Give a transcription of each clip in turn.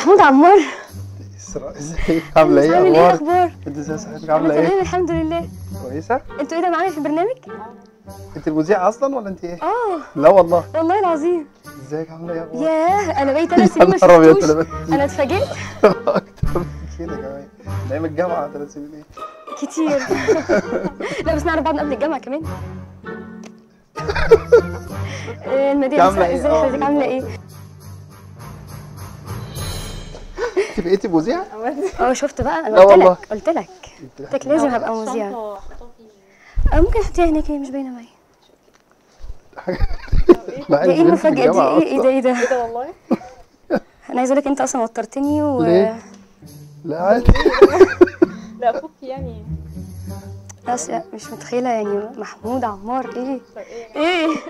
محمود عمار اسراء ازيك عامله ايه عامل ايه اخبارك الاخبار انت ازاي صحتك انا عامله ايه تمام الحمد لله كويسه انتوا ايه ده معايا في البرنامج انت المذيعه اصلا ولا انت ايه اه لا والله والله العظيم ازيك عامله ايه اخبارك ياه انا بقيت ثلاث سنين ما نهار أبيض، شفتوش أنا بس- انا اتفاجئت اكتر من كده كمان من ايام الجامعه ثلاث سنين ايه كتير لا بس نعرف بعض من قبل الجامعه كمان آه، المدينه عاملة ازاي إيه؟ ازاي آه، حضرتك عامله ايه انت بقيتي مذيعه اه شفت بقى انا لا قلت والله. لك قلت لك قلت لك لازم هبقى مذيعه آه، ممكن احطيها هناك هي مش باينه معايا مع ده ايه إن بنتي في المفاجاه دي الجامعة ايه ايه ده أصلاً. ايه ده ايه ده والله انا عايزه اقول لك انت اصلا وترتني و ليه؟ لا عادي لا فك يعني بس لا مش متخيله يعني محمود عمار ايه طب ايه ايه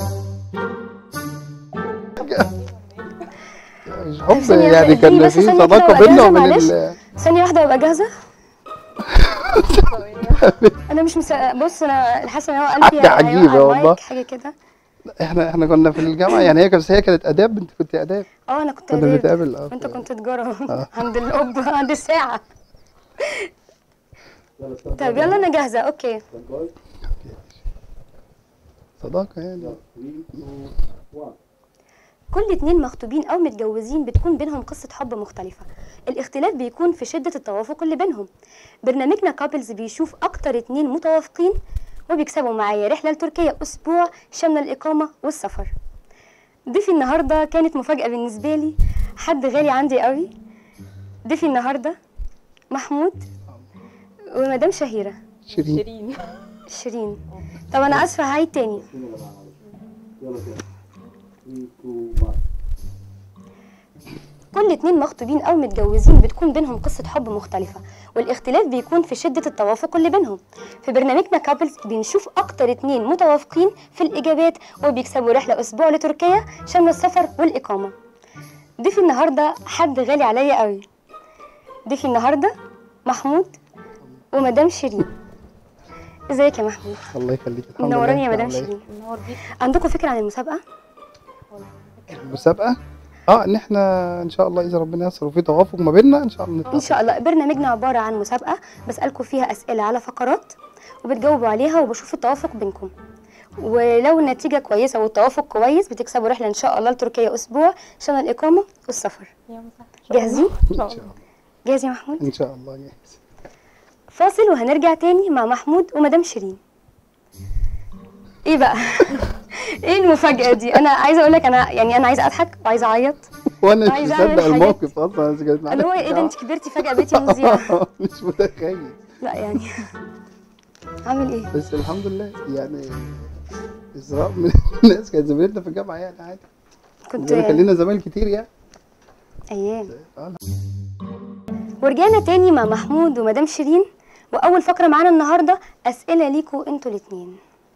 مش حب ثانية يعني واحدة، كان اديني بس في ثانية كده صداقه وأبقى بيننا جاهزة، وبين معلش. ال ثانيه واحده وابقى جاهزه طب ايه انا مش مس... بص انا حاسه ان هو قلبي حاجة هي- عجيبة هيوقع والله. المايك، حاجه كده احنا احنا كنا في الجامعه يعني هي كانت هي كانت اداب انت كنت اداب اه انا كنت كنا آداب. بنتقابل اه وانت كنت تجاره آه. عند الاب عند الساعه طب يلا انا جاهزه اوكي صداقه يعني كل اتنين مخطوبين او متجوزين بتكون بينهم قصة حب مختلفة الاختلاف بيكون في شدة التوافق اللي بينهم برنامجنا كابلز بيشوف اكتر اتنين متوافقين وبيكسبوا معايا رحلة لتركيا اسبوع شاملة الاقامة والسفر ضيفي النهاردة كانت مفاجأة بالنسبة لي حد غالي عندي قوي ضيفي النهاردة محمود ومدام شهيرة شيرين شيرين شيرين طب انا اسفة هعيد تاني كل اتنين مخطوبين او متجوزين بتكون بينهم قصة حب مختلفة والاختلاف بيكون في شدة التوافق اللي بينهم في برنامجنا كابلز بنشوف اكتر اتنين متوافقين في الاجابات وبيكسبوا رحلة اسبوع لتركيا شاملة السفر والاقامة ضيفي النهاردة حد غالي عليا قوي ضيفي النهاردة محمود ومدام شيرين ازيك يا محمود الله يخليك الحمد لله منوراني يا انت مدام عاملة إيه؟ شيرين النهار بيك عندكم فكرة عن المسابقة المسابقه اه ان احنا ان شاء الله اذا ربنا ييسر وفي توافق ما بيننا ان شاء الله ان نتفق شاء الله برنامجنا عباره عن مسابقه بسالكم فيها اسئله على فقرات وبتجاوبوا عليها وبشوف التوافق بينكم ولو النتيجه كويسه والتوافق كويس بتكسبوا رحله ان شاء الله لتركيا اسبوع عشان الاقامه والسفر يا مساء إن شاء الله. جاهزين ان شاء ان شاء الله الله جاهز يا محمود ان شاء الله جاهز فاصل وهنرجع تاني مع محمود ومدام شيرين ايه بقى ايه المفاجاه دي انا عايزه اقول لك انا يعني انا عايزه اضحك وعايزه اعيط وانا مش عايزة أعمل مصدق حاجات. الموقف اصلا أنا كانت معانا اللي هو في ايه ده انت الجامعة. كبرتي فجاه بقيتي مذيعه مش متخيل لا يعني عامل ايه بس الحمد لله يعني اسراء من الناس كانت زميلتنا في الجامعه يعني عادي كنت زي كان لنا زمايل كتير يعني ايام آه، ورجعنا تاني مع محمود ومدام شيرين واول فقره معانا النهارده اسئله ليكوا انتوا الاتنين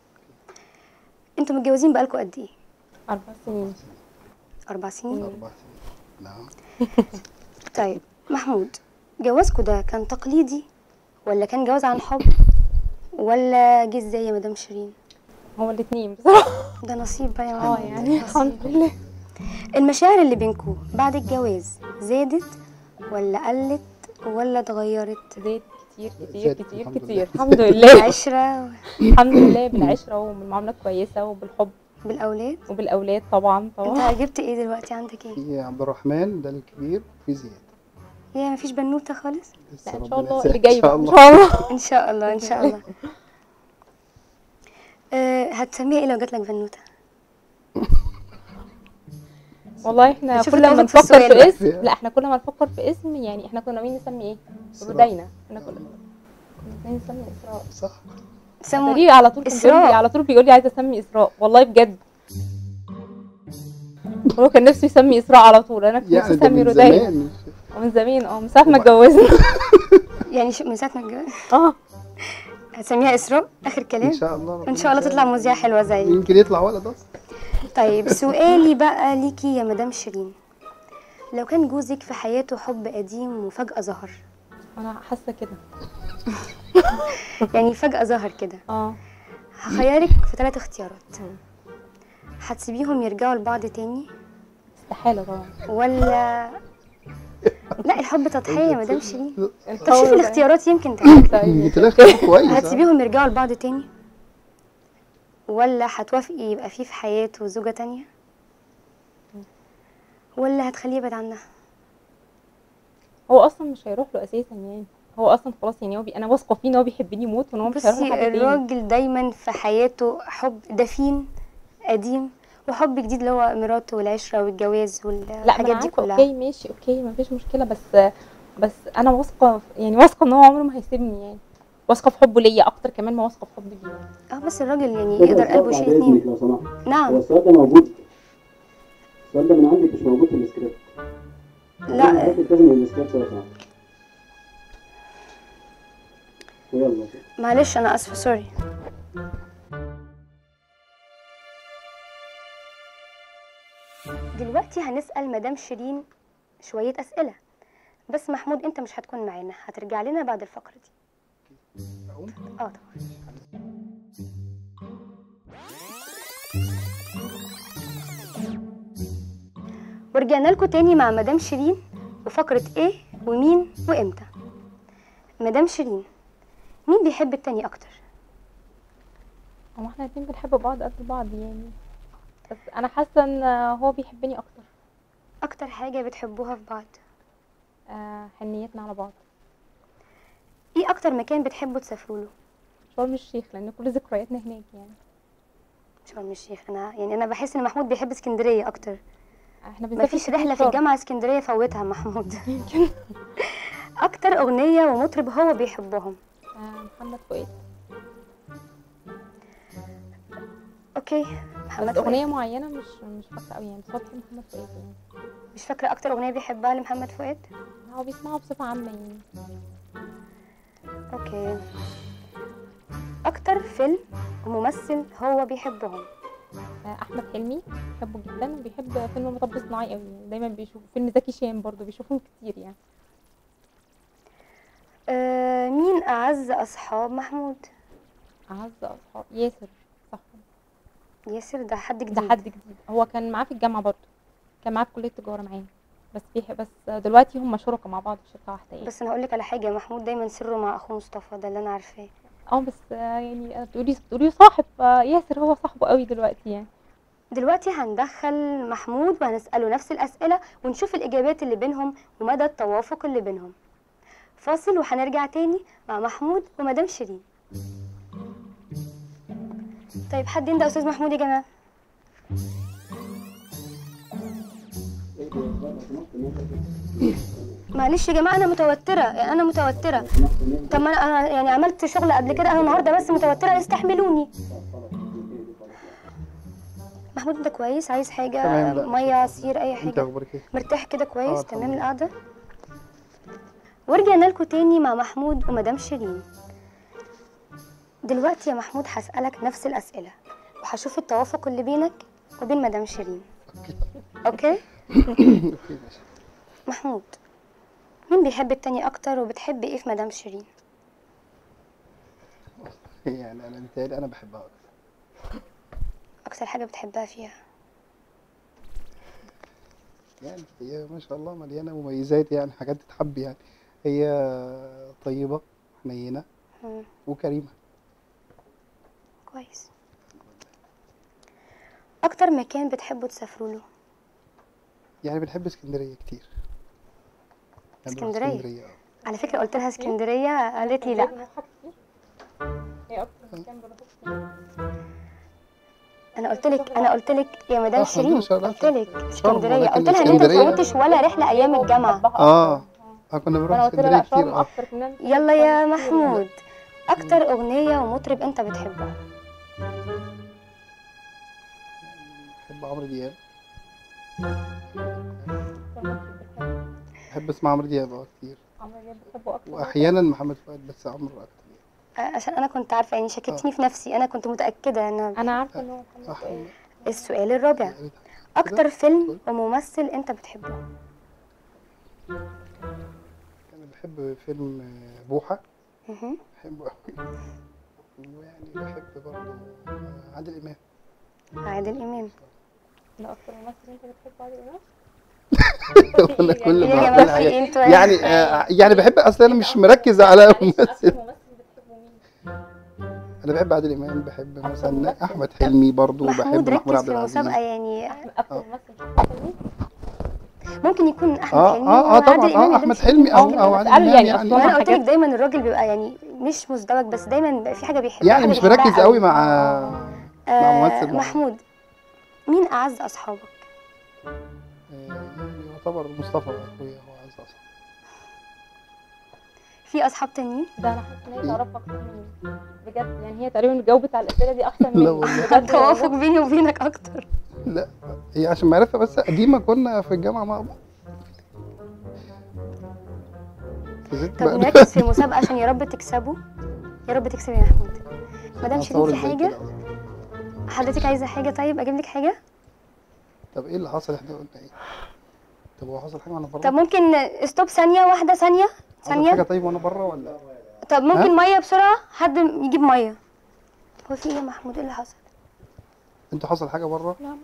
انتوا متجوزين بقالكوا قد ايه اربع سنين اربع سنين اربع سنين نعم طيب محمود جوازكوا ده كان تقليدي ولا كان جواز عن حب ولا جه ازاي يا مدام شيرين هو الاثنين بصراحه ده نصيب بقى يا اه محمود يعني الحمد لله المشاعر اللي بينكوا بعد الجواز زادت ولا قلت ولا اتغيرت زيت كتير كتير زادت كتير الحمد كتير لله. الحمد لله عشرة الحمد لله بالعشره وبالمعامله الكويسه وبالحب بالاولاد وبالاولاد طبعا انت طبعا جبت ايه دلوقتي عندك ايه في عبد الرحمن ده الكبير وفي زياد يا مفيش بنوته خالص لسه لا ان شاء ربنا الله يسهل. اللي جاي ان بقى شاء ان الله شاء الله ان شاء الله ان شاء الله أه هتسميها ايه لو جاتلك بنوته والله احنا نشوف كل ما التوافق في نفكر السؤال في بقى. اسم لا احنا كل ما نفكر في اسم يعني احنا كنا ناويين نسمي ايه؟ إسراء. رودينا احنا كنا كنا ناويين نسمي اسراء صح سمو ليه على طول كان بيقول إسراء. لي على طول بيقول لي عايزه اسمي اسراء والله بجد هو كان نفسه يسمي اسراء على طول انا كنت يعني نفسي ده اسمي من رودينا زمان مش- ومن زمان اه من ساعه ما وبعد- اتجوزنا يعني شو- من ساعه ما اتجوزت اه هتسميها اسراء اخر كلام ان شاء الله ان شاء الله تطلع مذيعه حلوه زيك يمكن يطلع ولد اصلا طيب سؤالي بقى ليكي يا مدام شيرين لو كان جوزك في حياته حب قديم وفجأة ظهر انا حاسه كده يعني فجأة ظهر كده اه هخيرك في ثلاث اختيارات هتسيبيهم يرجعوا لبعض تاني استحاله طبعا ولا لا الحب تضحيه يا مدام شيرين انت طب شوفي هو- الاختيارات يمكن تعجبك طيب انت لا اختيار كويس آه. هتسيبيهم يرجعوا لبعض تاني ولا هتوافقي يبقى فيه في حياته زوجة تانية ولا هتخليه يبعد عنها هو اصلا مش هيروح له اساسا يعني هو اصلا خلاص يعني هو بي... انا واثقه فيه ان هو بيحبني موت وان هو مش هيروح بصي لحد تاني الراجل دايما في حياته حب دفين قديم وحب جديد اللي هو مراته والعشرة والجواز لا ما والحاجات انا دي عارفه كلها اوكي ماشي اوكي ما فيش مشكله بس بس انا واثقه يعني واثقه ان هو عمره ما هيسيبني يعني واثقه في حبه ليا اكتر كمان ما واثقه في حبي ليه اه بس الراجل يعني يقدر قلبه يشيل اتنين لو سمحت هو نعم السؤال ده موجود السؤال ده من عندك مش موجود في السكريبت لا. لازم من السكريبت لو سمحت ويلا معلش انا اسفة سوري دلوقتي هنسأل مدام شيرين شوية أسئلة بس محمود انت مش هتكون معانا هترجع لنا بعد الفقرة دي اه طبعا ورجعنا لكم تاني مع مدام شيرين وفقرة ايه ومين وامتى مدام شيرين مين بيحب التاني اكتر هو احنا الاتنين بنحب بعض قد بعض يعني بس انا حاسه ان هو بيحبني اكتر اكتر حاجة بتحبوها في بعض آه حنيتنا على بعض ايه اكتر مكان بتحبوا تسافروا له شرم الشيخ لان كل ذكرياتنا هناك يعني شرم الشيخ انا يعني انا بحس ان محمود بيحب اسكندرية اكتر احنا بنسافر مفيش كتير رحلة في شرم. الجامعة اسكندرية فوتها محمود يمكن اكتر اغنية ومطرب هو بيحبهم آه محمد فؤاد اوكي بس محمد فؤاد اغنيه معينه مش مش فاكره قوي يعني بس هو بيحب محمد فؤاد يعني مش فاكرة اكتر اغنية بيحبها لمحمد فؤاد هو بيسمعه بصفه عامه يعني اوكي اكتر فيلم وممثل هو بيحبهم آه احمد حلمي بحبه جدا وبيحب فيلم مطب صناعي قوي يعني دايما بيشوف فيلم زكي شان برضه بيشوفهم كتير يعني آه مين اعز اصحاب محمود اعز اصحاب ياسر صح ياسر ده حد جديد ده حد جديد هو كان معاه في الجامعه برضه كان معاه في كليه التجاره معانا بس بيح بس دلوقتي هم شركاء مع بعض في شركه واحده يعني بس انا هقول لك على حاجه محمود دايما سره مع اخوه مصطفى ده اللي انا عارفاه اه بس آه، يعني بتقولي بتقولي صاحب آه، ياسر هو صاحبه قوي دلوقتي يعني دلوقتي هندخل محمود وهنساله نفس الاسئله ونشوف الاجابات اللي بينهم ومدى التوافق اللي بينهم فاصل وهنرجع تاني مع محمود ومدام شيرين طيب حد يندى استاذ محمود يا جماعه معلش يا جماعه انا متوتره يعني انا متوتره طب ما انا أنا يعني عملت شغل قبل كده انا النهارده بس متوتره استحملوني محمود انت كويس عايز حاجه تمام، لا. ميه عصير اي انت حاجه اخبارك ايه؟ مرتاح كده كويس آه، تمام الحمد لله. القعده ورجعنا لكم تاني مع محمود ومدام شيرين دلوقتي يا محمود هسألك نفس الأسئلة وهشوف التوافق اللي بينك وبين مدام شيرين أوكي؟ اوكي ماشي محمود مين بيحب التاني أكتر وبتحب إيه في مدام شيرين؟ يعني انا متهيألي انا بحبها اكتر أكتر حاجة بتحبها فيها يعني هي ما شاء الله مليانه مميزات يعني حاجات تتحب يعني هي طيبه حنينه مم. وكريمه كويس أكتر مكان بتحبوا تسافروا له؟ يعني بنحب اسكندريه كتير يعني بنروح اسكندرية؟ اسكندريه اه على فكرة قلت لها اسكندرية قالت لي لأ هي اكتر مكان بروحه كتير. انا قلت لك انا قلت لك يا مدام آه، شيرين عندنا شرم. قلت لك شرم، اسكندريه ولكن قلت لها ان انت ما اسكندرية- فوتش ولا رحله ايام هو الجامعه بيحبها اه أكتر. اه كنا بنروح انا قلت اسكندريه لها لا شرم كتير اه اكتر كمان يلا يا محمود اكتر اغنيه ومطرب انت بتحبها بحب عمرو دياب بحب اسمع عمرو دياب اه كتير عمرو دياب بتحبه اكتر واحيانا محمد فؤاد بس عمرو اكتر يعني. آه، عشان انا كنت عارفه يعني شككتني في نفسي انا كنت متاكده ان انا عارفه ان هو محمد صح فؤاد السؤال الرابع يعني اكتر فيلم وممثل انت بتحبه انا بحب فيلم آه، بوحه مهم. بحبه قوي ويعني بحب برضه آه، عادل امام عادل امام ده اكتر ممثل انت بتحبه عادل امام انا كل يا ما جماعة أعمل في حاجة- إيه؟ انتوا يعني آه، يعني بحب اصل انا مش مركز على ممثل انا بحب عادل امام بحب مثلا احمد حلمي برضو محمود بحب محمود ركز عبد في المسابقة العزيز يعني اكتر ممثل حلمي ممكن يكون احمد اه حلمي اه اه طبعا وعادل إمام اه يا احمد بنتي. حلمي او ممكن او عادل أسأله امام يعني يعني أصلاً وانا قلت لك حاجات- دايما الراجل بيبقى يعني مش مزدوج بس دايما بيبقى في حاجه بيحبها يعني حاجة مش بيحبها مركز قوي مع مع آه ممثل معين. محمود مين اعز اصحابك آه، يعني يعتبر مصطفى اخويا هو عايز اصلا في اصحاب تانيين ده انا حاسه ان هي تعرف اكتر مني بجد يعني هي تقريبا جاوبت على الاسئله دي احسن مني لا والله. بجد توافق والله. بيني وبينك اكتر لا هي عشان معرفة بس قديمة كنا في الجامعة مع بعض كذبت طب بقى. نركز في المسابقه عشان يا رب تكسبوا يا رب تكسبي يا محمود مدام شيرين هتصور في ازاي حاجه كده أصلاً؟ حضرتك عايزه حاجه طيب اجيب لك حاجه طب ايه اللي حصل احنا قلنا ايه طب هو حصل حاجة وانا بره طب ممكن ستوب ثانيه واحده ثانيه حصل حاجة ثانيه طيب وانا بره ولا طب ممكن ميه بسرعه حد يجيب ميه هو في ايه يا محمود ايه اللي حصل انتوا حصل حاجة بره لا،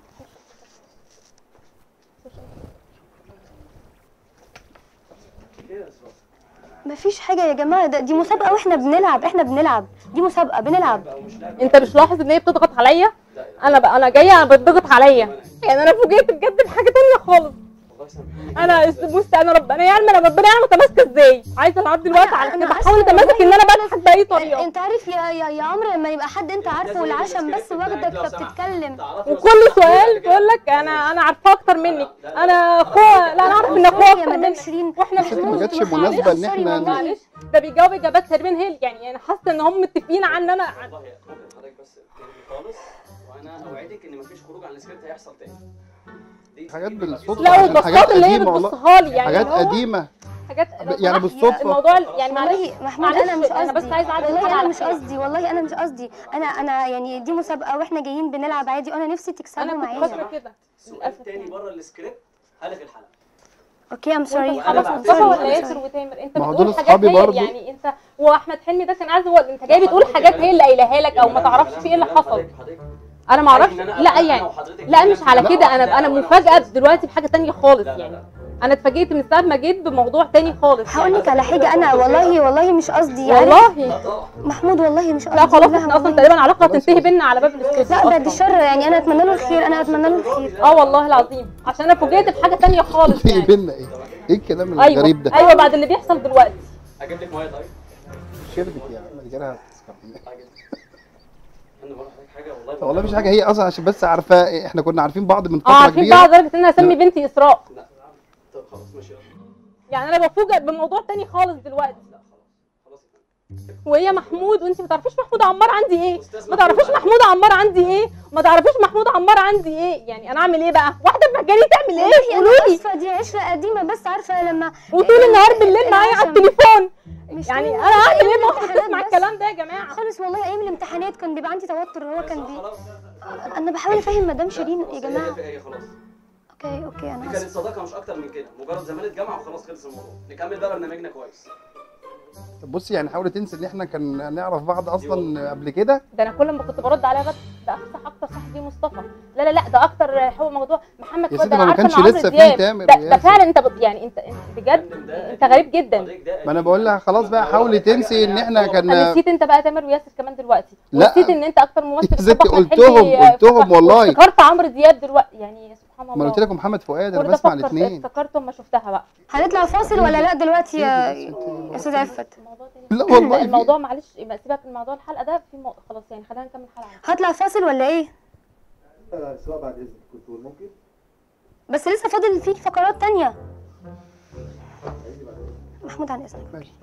مفيش حاجه يا جماعه ده دي مسابقه واحنا بنلعب احنا بنلعب دي مسابقه بنلعب انت مش لاحظ ان هي بتضغط عليا انا بقى انا جايه انا بتضغط عليا يعني انا فوجئت بجد بحاجه تانية خالص انا بص انا ربنا يعلم انا ربنا يعلم متماسكه ازاي عايزه العب دلوقتي أنا- على أنا كده حاسة بحاول اتماسك والله ان انا بضحك باي طريقه انت عارف يا يا يا عمرو لما يبقى حد انت عارفه والعشم بس واخدك فبتتكلم وكل سؤال تقول لك انا انا عارفاه اكتر منك انا اخوها لا انا اعرف ان اخوها يا اكتر مدام منك شيرين واحنا بس مش ما جاتش معلش، مناسبة ان سوري احنا والله. معلش ده بيجاوب اجابات تقريبا هي يعني انا حاسه ان هم متفقين عن ان انا والله ممكن حضرتك بس تهدي خالص وانا اوعدك ان مفيش خروج عن السكريبت هيحصل تاني دي حاجات دي بالصدفة لا عشان حاجات والبساطه اللي هي قديمة والله بتبصها لي يعني حاجات اللي هو قديمة حاجات لو يعني سمحت، بالصدفة. الموضوع يعني معلش والله محمود انا معلش، مش أنا بس قصدي عايزة أعرف والله حاجة انا على مش حاجة. قصدي والله انا مش قصدي انا انا يعني دي مسابقه واحنا جايين بنلعب عادي وانا نفسي تكسبوا انا كنت معايا فاكره كده سؤال للاسف تاني يعني. بره السكريبت هلغي الحلقه اوكي ام سوري وانت خلاص أنا مصطفى بعتذر. ولا أنا ياسر سوري. وتامر انت ما هو بتقول دول حاجات أصحابي هي برضو. يعني انت واحمد حلمي ده كان عايز هو انت جاي بتقول حاجات هي اللي قايلها لك او ما تعرفش في ايه اللي حصل انا ما اعرفش لا يعني لا مش على كده انا انا مفاجاه دلوقتي بحاجه تانية خالص يعني انا اتفاجئت من ساعه ما جيت بموضوع تاني خالص هقول يعني لك على حاجه انا والله والله مش قصدي عارف والله محمود والله مش قصدي لا خلاص والله احنا اصلا والله. تقريبا علاقه هتنتهي بينا على باب الاستوديو لا بعد أصلاً. الشر يعني انا اتمنى له الخير انا اتمنى له الخير اه والله العظيم عشان انا فوجئت بحاجه تانية خالص في يعني بينا ايه ايه الكلام ايوه الغريب ده ايوه بعد اللي بيحصل دلوقتي اجيب لك ميه طيب شربت يعني رجالها هتسكر. انا بقول لحضرتك حاجه والله والله مش حاجه هي اصلا عشان بس عارفه احنا كنا عارفين بعض من اه فتره عارفين كبيره بعض لدرجه ان انا اسمي بنتي اسراء لا طب خلاص ماشي يلا. يعني انا بفوجئ بموضوع تاني خالص دلوقتي لا خلاص خلاص يا فندم. وهي محمود وانت ما تعرفيش محمود عمار عندي ايه أستاذ ما تعرفيش محمود. محمود عمار عندي ايه ما تعرفيش محمود عمار عندي ايه يعني انا اعمل ايه بقى واحده مجاني تعمل ايه والله قولوا انا لي اسفه دي عشره قديمه بس عارفه لما وطول النهار بالليل معايا على العشم. التليفون مش يعني طول انا اعمل ايه أيام ما واحده الامتحانات تسمع بس. الكلام ده يا جماعه خالص والله ايام الامتحانات كان بيبقى عندي توتر هو كان بي خلاص انا بحاول افهم مدام شيرين يا خلاص، جماعه هي هي خلاص اوكي اوكي دي انا كانت اسفه صداقه مش اكتر من كده مجرد زماله جامعه وخلاص خلص الموضوع نكمل بقى برنامجنا كويس طب بصي يعني حاولي تنسي ان احنا كان نعرف بعض اصلا قبل كده ده انا كل ما كنت برد عليها بس ده اكتر اكتر صاحبي مصطفى لا لا لا ده اكتر هو موضوع محمد يا فؤاد ستي انا ما عارفه كانش إن عمرو لسه في دياب. تامر ده, ده وياسر. فعلا انت ب- يعني انت انت بجد انت غريب جدا ما انا بقول لها خلاص بقى حاولي تنسي ان احنا انا كان نسيت انت بقى تامر وياسر كمان دلوقتي لا. ونسيت ان انت اكتر ممثل يا ستي بتحب أحمد قلتهم- حلمي، آه، قلتهم افتكر- والله. وافتكرت عمرو دياب دلوقتي يعني سبحان الله ما أنا قلت لكم محمد فؤاد انا كل ده بسمع فكر- الاثنين افتكرته اما شفتها بقى هنطلع فاصل ولا لا دلوقتي يا يا استاذ عفت الموضوع تاني لا والله في- الموضوع معلش يبقى سيبك من موضوع الحلقه ده في مو... خلاص يعني خلينا نكمل الحلقه هطلع فاصل ولا ايه سواء بعد اذنك كنت تقول ممكن بس لسه فاضل فيك فقرات تانية محمود عن اذنك ماشي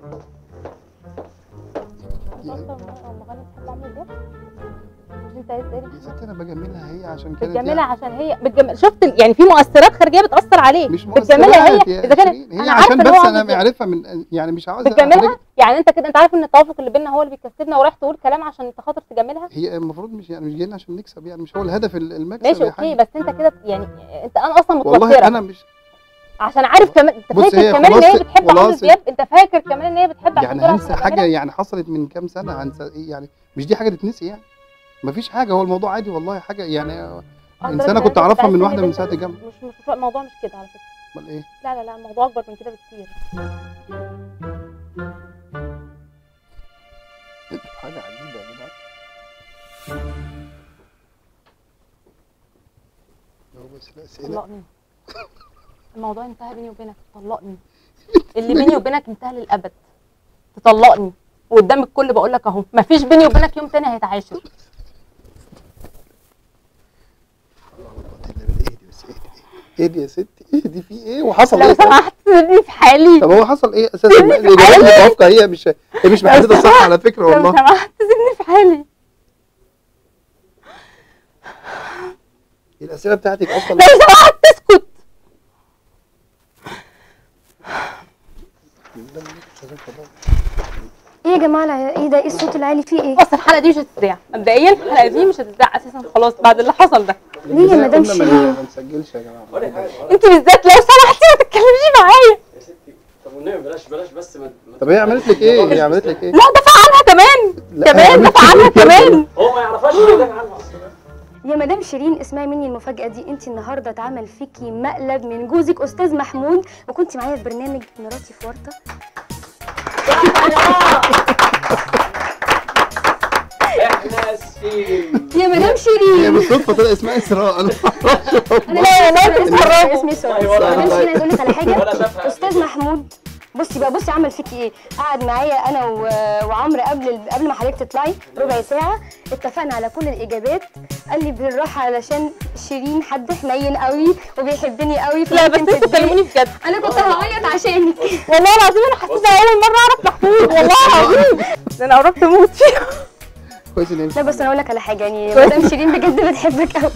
انت اصلا مغني بتحب عمرو دياب مش انت عايز ايه يا ستي انا بجملها هي عشان كده بتجملها عشان هي بتجمل شفت يعني في مؤثرات خارجيه بتاثر عليه مش بتجملها هي مؤثرات يا اذا كانت شيرين. هي انا عشان عارفه ان بس هو انا عمرو دياب. معرفه من يعني مش عاوز بتجملها يعني انت كده انت عارف ان التوافق اللي بيننا هو اللي بيكسبنا ورايح تقول كلام عشان انت خاطر تجملها هي المفروض مش يعني مش جايين عشان نكسب يعني مش هو الهدف ال- المكسب ماشي يا اوكي حاج. بس انت كده يعني انت انا اصلا والله متوتره انا مش عشان عارف كمان انت بص، هي فاكر كمان ان هي خلاص- بتحب عمرو خلاص- دياب انت فاكر كمان ان هي بتحب عشان يعني تقول هنسى عشان حاجه تجملها؟ يعني حصلت من كام سنه هنسى إيه يعني مش دي حاجه تتنسي يعني مفيش حاجه هو الموضوع عادي والله حاجه يعني اه انسانه درجة كنت إن أنت اعرفها من بتعزمني واحده من بنت- ساعه الجامعه مش مش الموضوع مش كده على فكره امال ايه لا لا لا الموضوع اكبر من كده بكتير انتوا حاجه عجيبه يا جدعان هو بس الاسئله طلقني الموضوع انتهى بيني وبينك طلقني اللي بيني وبينك انتهى للابد تطلقني وقدام الكل بقول لك اهو مفيش بيني وبينك يوم تاني هيتعاشر اهدي بس اهدي اهدي يا ستي اهدي في ايه وحصل لو ايه طيب؟ سمحت سيبني في حالي طب هو حصل ايه اساسا سيبني في الاجابات حالي. متوافقه هي مش هي مش محدده صح على فكره لو والله سمحت سيبني في حالي الاسئله بتاعتك اصلا لو سمحت اسكت ايه يا جماعه الع- ايه ده ايه الصوت العالي فيه ايه بص الحلقه دي مش هتتذاع مبدئيا الحلقه دي مش هتتذاع اساسا خلاص بعد اللي حصل ده ليه يا مدام قلنا ما- شيرين ما نسجلش يا جماعه انت بالذات لو سمحتي ما تتكلميش معايا يا ستي طب والنبي بلاش بلاش بس ما ما- طب هي عملت لك ايه هي عملت لك ايه لا دفع عنها كمان لا، كمان عملت دفع عنها إيه كده؟ كمان هو ما يعرفهاش اللي ده عنها اصلا يا مدام شيرين اسمعي مني المفاجاه دي انت النهارده اتعمل فيكي مقلب من جوزك استاذ محمود وكنت معايا في برنامج مراتي في ورطه احنا اسفين يا مدام هي شيرين بالصدفه طلع اسمها اسراء انا ما اعرفش انا لا لا اسمي سارة اسمي سارة والله مدام شيرين عايز اقول لك على ولا حاجه شافها استاذ محمود بصي بقى بصي عمل فيكي ايه قعد معايا انا و- وعمرو قبل ال- قبل ما حضرتك تطلعي ربع ساعه اتفقنا على كل الاجابات قال لي بالراحه علشان شيرين حد حنين قوي وبيحبني قوي لا بس فممكن انتوا تديني- تكلموني بجد انا كنت هعيط عشانك والله العظيم انا حسيتها اول مره اعرف محمود والله العظيم ده انا قربت اموت فيه كويس ان هي مش لا بس انا اقول لك على حاجه يعني مدام شيرين بجد بتحبك قوي